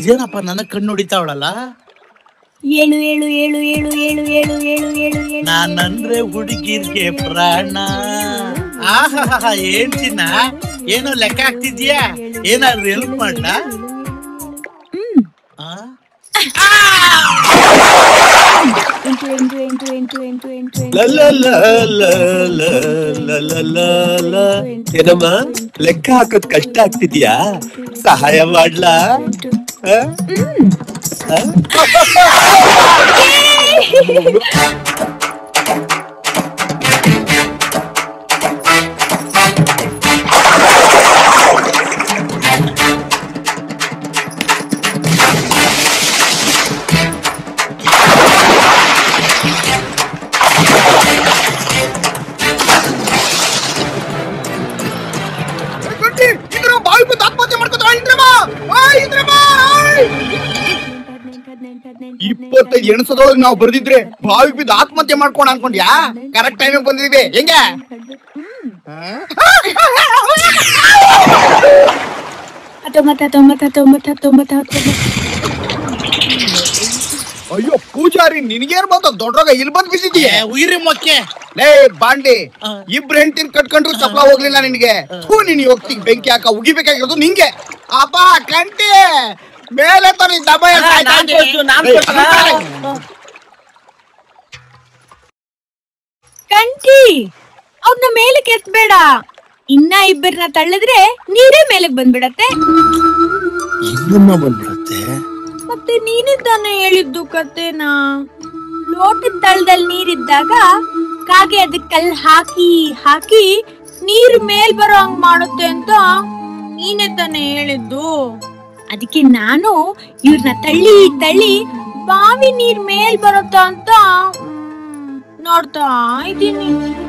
ಇದೇನಪ್ಪ ನನ್ನ ಕಣ್ಣು ಹೊಡಿತಾವಳಲ್ಲ ಏಳು ಏಳು ಏಳು ಏಳು ಏಳು ಏಳು ಏಳು ಏಳು ಏಳು ನಾನಂದ್ರೆ ಹುಡುಗಿರ್ಗೆ ಪ್ರಾಣ ಆಹಾ ಏನ್ ಚಿನ್ನ ಏನೋ ಲೆಕ್ಕ ಆಗ್ತಿದ್ಯಾ ಏನಾದ್ರು ಹೆಲ್ಪ್ ಮಾಡ್ಲಾ ಆ? ಎಂಟು ಎಂಟು ಎಂಟು ಎಂಟು ಎಂಟು ಎಂಟು ಎಂಟು ಲ ಲ ಲ ಲ ಲ ಲ ಲ ಲ ಲ. ಏನಮ್ಮ ಲೆಕ್ಕ ಹಾಕೋದ್ ಕಷ್ಟ ಆಗ್ತಿದ್ಯಾ ಸಹಾಯ ಮಾಡ್ಲಾ ಎಂಟು ಆ? ಆ? ಇಪ್ಪತ್ತೈದು ಎಣಸದೊಳಗೆ ನಾವು ಬರ್ದಿದ್ರೆ ಬಾವಿ ಬಿದ್ದು ಆತ್ಮಹತ್ಯೆ ಮಾಡ್ಕೊಂಡು ಅನ್ಕೊಂಡ್ಯಾ ಕರೆಕ್ಟ್ ಟೈಮಿಗೆ ಬಂದಿದೀವಿ ಹೆಂಗೆ ಹತ್ತೊಂಬತ್ತು ಹತ್ತೊಂಬತ್ತು ಹತ್ತೊಂಬತ್ತು ಹತ್ತೊಂಬತ್ತು ಹತ್ತೊಂಬತ್ತು ಅಯ್ಯೋ ಪೂಜಾರಿ ನಿನಗೇನ್ ಬಂತ ದೊಡ್ಡಾಗ ಇಲ್ಲಿ ಬಂದ್ ಬಿಸಿದೀಯ ಏ, ಉಯಿರಿ ಮೊಕ್ಕೆ ಲೇ ಬಾಂಡಿ ಆ. ಇಬ್ರು ಹೆಂಡತಿನ ಕಟ್ಕೊಂಡ್ರು ಚಪ್ಲ ಹೋಗ್ಲಿಲ್ಲ ನಿನಗೆ ಥೂ ನೀನ್ ಹೋಗ್ತಿ ಬೆಂಕಿ ಹಾಕ ಉಗಿಬೇಕಾಗಿರೋದು ನಿಂಗೆ ಅಪ್ಪ ಕಂಟಿ ಮೇಲೆ ತರ ದಬ ಕಂಟಿ ಅವ್ರನ್ನ ಮೇಲೆ ಕೆತ್ತಬೇಡ ಇನ್ನ ಇಬ್ಬರನ್ನ ತಳ್ಳಿದ್ರೆ ನೀರೇ ಮೇಲಕ್ ಬಂದ್ಬಿಡತ್ತೆ ಇನ್ನೊಮ್ಮ ಬಂದ್ಬಿಡುತ್ತೆ ಮತ್ತೆ ನೀನೇ ತಾನೇ ಹೇಳಿದ್ದು ಕತೆನಾ ಲೋಟದ ತಳದಲ್ಲಿ ನೀರಿದ್ದಾಗ ಕಾಗೆ ಅದಕ್ಕೆ ಕಲ್ಲು ಹಾಕಿ ಹಾಕಿ ನೀರು ಮೇಲ್ ಬರೋ ಹಂಗ್ ಮಾಡುತ್ತೆ ಅಂತ ನೀನೇ ತಾನೇ ಹೇಳಿದ್ದು ಅದಕ್ಕೆ ನಾನು ಇವ್ರನ್ನ ತಳ್ಳಿ ತಳ್ಳಿ ಬಾವಿ ನೀರ್ ಮೇಲ್ ಬರುತ್ತಾ ಅಂತ ಮ್, ನೋಡ್ತಾ ಇದ್ದೀನಿ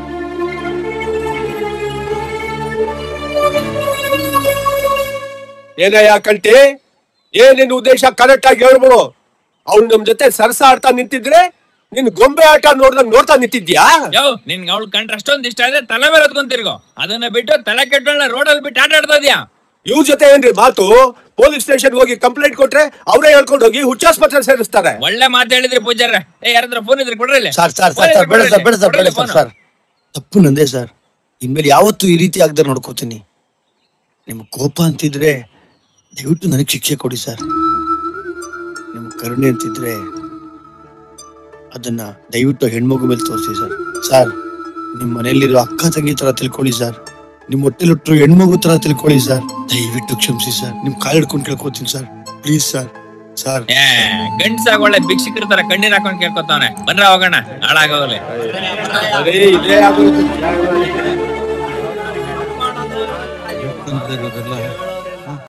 ಏನಯ್ಯ ಕಂಟಿ ಏನ್ ನಿನ್ ಉದ್ದೇಶ ಕರೆಕ್ಟ್ ಆಗಿ ಹೇಳ್ಬಿಡು ಅವ್ಳು ನಮ್ ಜೊತೆ ಸರಸ ಆಡ್ತಾ ನಿಂತಿದ್ರೆ ನಿನ್ ಗೊಂಬೆ ಆಟ ನೋಡ್ದಂಗ್ ನೋಡ್ತಾ ನಿಂತಿದ್ಯಾ ಯೋ ನಿನ್ಗೆ ಅವಳು ಕಂಡ್ರೆ ಅಷ್ಟೊಂದ್ ಇಷ್ಟ ಇದೆ ತಲೆ ಮೇಲೆ ಹೊತ್ಕೊಂತಿರ್ಗೋ ಅದನ್ನ ಬಿಟ್ಟು ತಲೆ ಕೆಟ್ಟೋಳ ರೋಡಲ್ಲಿ ಬಿಟ್ಟು ಆಟ ಆಡ್ತಾ ಇದೀಯಾ ಇವ್ರ ಜೊತೆ ಏನ್ರಿ ಮಾತು ಪೊಲೀಸ್ ಸ್ಟೇಷನ್ ಹೋಗಿ ಕಂಪ್ಲೇಂಟ್ ಕೊಟ್ರೆ ಅವರೇ ಹೇಳ್ಕೊಂಡು ಹೋಗಿ ಹುಚ್ಚಾಸ್ಪತ್ರೆ ಸೇರಿಸ್ತಾರೆ ಒಳ್ಳೆ ಮಾತು ಹೇಳಿದ್ರಿ ಪೂಜಾರ ಏ ಯಾರಾದ್ರ ಫೋನ್ ಇದ್ರೆ ಕೊಡ್ರಿ ಇಲ್ಲಿ. Sir sir phone sir sir ಇದ್ರೆ ಬೇಡ ಕೊಡ್ರಿ ಸರ್ ಬೇಡ ಸರ್ ಇಲ್ಲಿ. ಬೇಡ ಕೊಡ್ರಿ ಸರ್ ಸರ್ ತಪ್ಪು ನಂದೇ ಸರ್ ಇನ್ಮೇಲೆ ಯಾವತ್ತೂ ಈ ರೀತಿ ಆಗದೆ ನೋಡ್ಕೋತೀನಿ ನಿಮ್ಮ ಕೋಪ ಅಂತಿದ್ರೆ ದಯವಿಟ್ಟು ನನಗೆ ಶಿಕ್ಷೆ ಕೊಡಿ ಸರ್ ನಿಮ್ಮ ಕರುಣೆ ಅಂತಿದ್ರೆ ಅದನ್ನ ದಯವಿಟ್ಟು ಹೆಣ್ಮಗು ಮೇಲೆ ತೋರಿಸಿ ಸರ್ ಸರ್ ನಿಮ್ಮ ಮನೆಯಲ್ಲಿರೋ ಅಕ್ಕ ತಂಗಿ ತರ ತಿಳ್ಕೊಳ್ಳಿ ಸರ್ ನಿಮ್ಮ ಹೊಟ್ಟೆಲಿಟ್ಟರು ಹೆಣ್ಮಗು ತರ ತಿಳ್ಕೊಳ್ಳಿ ಸರ್ ದಯವಿಟ್ಟು ಕ್ಷಮಿಸಿ ಸರ್ ನಿಮ್ ಕಾಲ್ ಹಿಡ್ಕೊಂಡು ಕೇಳ್ಕೊತೀನಿ ಸರ್ ಪ್ಲೀಸ್ ಸರ್ ಸರ್ ಏ ಗಂಡ್ಸಾಗ ಒಳ್ಳೆ ಭಿಕ್ಷಕರ ತರ ಕಣ್ಣೀರ್ ಹಾಕೊಂಡ್ ಕೇಳ್ಕೊತಾವನೆ ಬನ್ರ ಹೋಗೋಣ ಹಾಳಾಗೋಗ್ಲಿ ಅದೇ ಇದೇ ಆಗೋದು ಇರೋದೆಲ್ಲ